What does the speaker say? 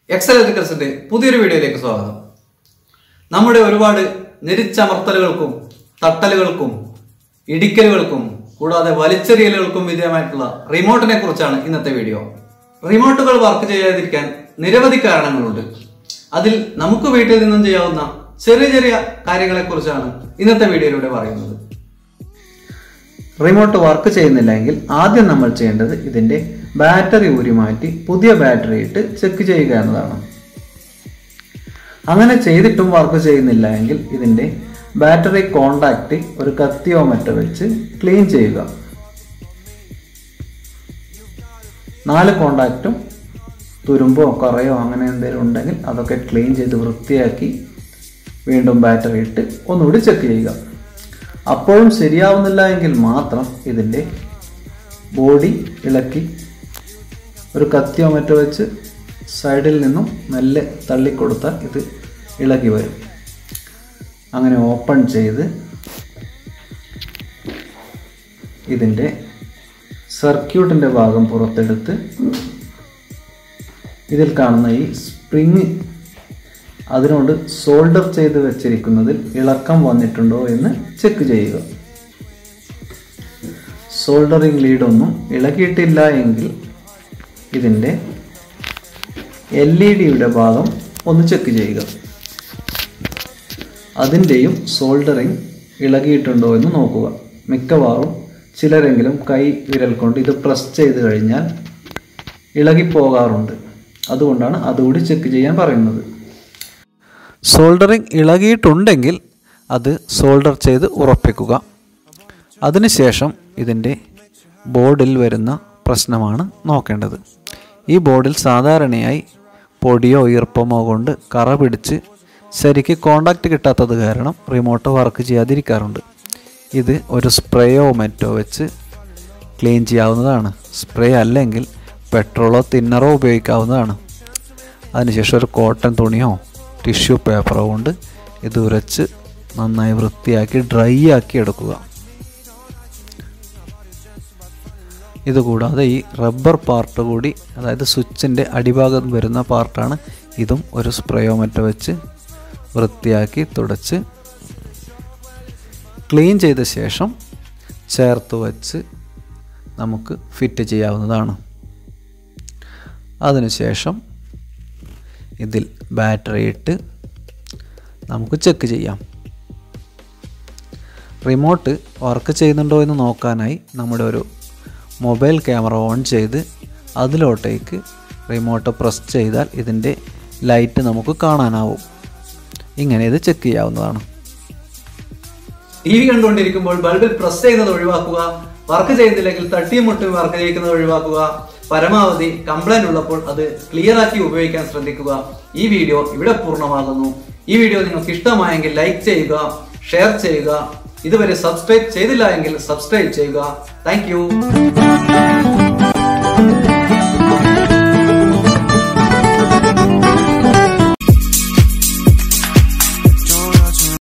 Excel എലക്ട്രിക്കൽസിന്റെ പുതിയൊരു വീഡിയോയിലേക്ക് സ്വാഗതം നമ്മുടെ ഒരുപാട് ഞെരിച്ചമർത്തലുകൾക്കും തട്ടലുകൾക്കും ഇടിക്കലുകൾക്കും കൂടാതെ വലിച്ചെറിയലുകൾക്കും വിധേയമായിട്ടുള്ള റിമോട്ടിനെ കുറിച്ചാണ് ഇന്നത്തെ വീഡിയോ റിമോട്ടുകൾ വർക്ക് ചെയ്യാതിരിക്കാൻ നിരവധി കാരണങ്ങളുണ്ട് അതിൽ നമുക്ക് വീട്ടിൽ നിന്നും ചെയ്യാവുന്ന ചെറിയ ചെറിയ കാര്യങ്ങളെ കുറിച്ചാണ് ഇന്നത്തെ വീഡിയോയിലൂടെ പറയുന്നത് റിമോട്ട് വർക്ക് ചെയ്യുന്നില്ല എങ്കിൽ ആദ്യം നമ്മൾ ചെയ്യേണ്ടത് ഇതിന്റെ ബാറ്ററി ഊരി മാറ്റി പുതിയ ബാറ്ററി ഇട്ട് ചെക്ക് ചെയ്യുക എന്നതാണ് അങ്ങനെ ചെയ്തിട്ടും വർക്ക് ചെയ്യുന്നില്ല എങ്കിൽ ഇതിന്റെ ബാറ്ററി കോണ്ടാക്ട് ഒരു കത്തിയോ മറ്റോ വെച്ച് ക്ലീൻ ചെയ്യുക നാല് കോണ്ടാക്റ്റും തുരുമ്പോ കറയോ അങ്ങനെ എന്തെങ്കിലും ഉണ്ടെങ്കിൽ അതൊക്കെ ക്ലീൻ ചെയ്ത് വൃത്തിയാക്കി വീണ്ടും ബാറ്ററി ഇട്ട് ഒന്നുകൂടി ചെക്ക് ചെയ്യുക അപ്പോഴും ശരിയാവുന്നില്ല എങ്കിൽ മാത്രം ഇതിൻ്റെ ബോഡി ഇളക്കി ഒരു കത്തിയോ മറ്റോ വെച്ച് സൈഡിൽ നിന്നും മെല്ലെ തള്ളിക്കൊടുത്താൽ ഇത് ഇളകി വരും അങ്ങനെ ഓപ്പൺ ചെയ്ത് ഇതിൻ്റെ സർക്യൂട്ടിൻ്റെ ഭാഗം പുറത്തെടുത്ത് ഇതിൽ കാണുന്ന ഈ സ്പ്രിങ് അതിനോട് സോൾഡർ ചെയ്ത് വെച്ചിരിക്കുന്നതിൽ ഇളക്കം വന്നിട്ടുണ്ടോ എന്ന് ചെക്ക് ചെയ്യുക സോൾഡറിംഗ് ലീഡൊന്നും ഇളകിയിട്ടില്ല എങ്കിൽ ഇതിൻ്റെ എൽ ഇ ഡിയുടെ ഭാഗം ഒന്ന് ചെക്ക് ചെയ്യുക അതിൻ്റെയും സോൾഡറിങ് ഇളകിയിട്ടുണ്ടോ എന്ന് നോക്കുക മിക്കവാറും ചിലരെങ്കിലും കൈ വിരൽ കൊണ്ട് ഇത് പ്രസ് ചെയ്ത് കഴിഞ്ഞാൽ ഇളകിപ്പോകാറുണ്ട് അതുകൊണ്ടാണ് അതുകൂടി ചെക്ക് ചെയ്യാൻ പറയുന്നത് സോൾഡറിങ് ഇളകിയിട്ടുണ്ടെങ്കിൽ അത് സോൾഡർ ചെയ്ത് ഉറപ്പിക്കുക അതിനുശേഷം ഇതിൻ്റെ ബോർഡിൽ വരുന്ന പ്രശ്നമാണ് നോക്കേണ്ടത് ഈ ബോർഡിൽ സാധാരണയായി പൊടിയോ ഈർപ്പമോ കൊണ്ട് കറ പിടിച്ച് ശരിക്ക് കോണ്ടാക്റ്റ് കിട്ടാത്തത് കാരണം റിമോട്ട് വർക്ക് ചെയ്യാതിരിക്കാറുണ്ട് ഇത് ഒരു സ്പ്രേയോ മറ്റോ വെച്ച് ക്ലീൻ ചെയ്യാവുന്നതാണ് സ്പ്രേ അല്ലെങ്കിൽ പെട്രോളോ തിന്നറോ ഉപയോഗിക്കാവുന്നതാണ് അതിനുശേഷം ഒരു കോട്ടൺ തുണിയോ ടിഷ്യൂ പേപ്പറോ കൊണ്ട് ഇത് ഉരച്ച് നന്നായി വൃത്തിയാക്കി ഡ്രൈ ആക്കി എടുക്കുക ഇതുകൂടാതെ ഈ റബ്ബർ പാർട്ട് കൂടി അതായത് സ്വിച്ചിൻ്റെ അടിഭാഗം വരുന്ന പാർട്ടാണ് ഇതും ഒരു സ്പ്രേയോ മറ്റോ വെച്ച് വൃത്തിയാക്കി തുടച്ച് ക്ലീൻ ചെയ്ത ശേഷം ചേർത്ത് വച്ച് നമുക്ക് ഫിറ്റ് ചെയ്യാവുന്നതാണ് അതിനുശേഷം ഇതിൽ ബാറ്ററി ഇട്ട് നമുക്ക് ചെക്ക് ചെയ്യാം റിമോട്ട് വർക്ക് ചെയ്യുന്നുണ്ടോ എന്ന് നോക്കാനായി നമ്മുടെ ഒരു മൊബൈൽ ക്യാമറ ഓൺ ചെയ്ത് അതിലോട്ടേക്ക് റിമോട്ട് പ്രസ് ചെയ്താൽ ഇതിൻ്റെ ലൈറ്റ് നമുക്ക് കാണാനാവും ഇങ്ങനെ ഇത് ചെക്ക് ചെയ്യാവുന്നതാണ് ടി വി കണ്ടുകൊണ്ടിരിക്കുമ്പോൾ ബൾബിൽ പ്രസ് ചെയ്യുന്നത് ഒഴിവാക്കുക വർക്ക് ചെയ്യുന്നില്ലെങ്കിൽ തട്ടിയും മുട്ടും വർക്ക് ചെയ്യിക്കുന്നത് ഒഴിവാക്കുക പരമാവധി കംപ്ലൈന്റ് ഉള്ളപ്പോൾ അത് ക്ലിയർ ആക്കി ഉപയോഗിക്കാൻ ശ്രദ്ധിക്കുക ഈ വീഡിയോ ഇവിടെ പൂർണ്ണമാകുന്നു ഈ വീഡിയോ നിങ്ങൾക്ക് ഇഷ്ടമായെങ്കിൽ ലൈക്ക് ചെയ്യുക ഷെയർ ചെയ്യുക ഇതുവരെ സബ്സ്ക്രൈബ് ചെയ്തില്ല എങ്കിൽ സബ്സ്ക്രൈബ് ചെയ്യുക താങ്ക്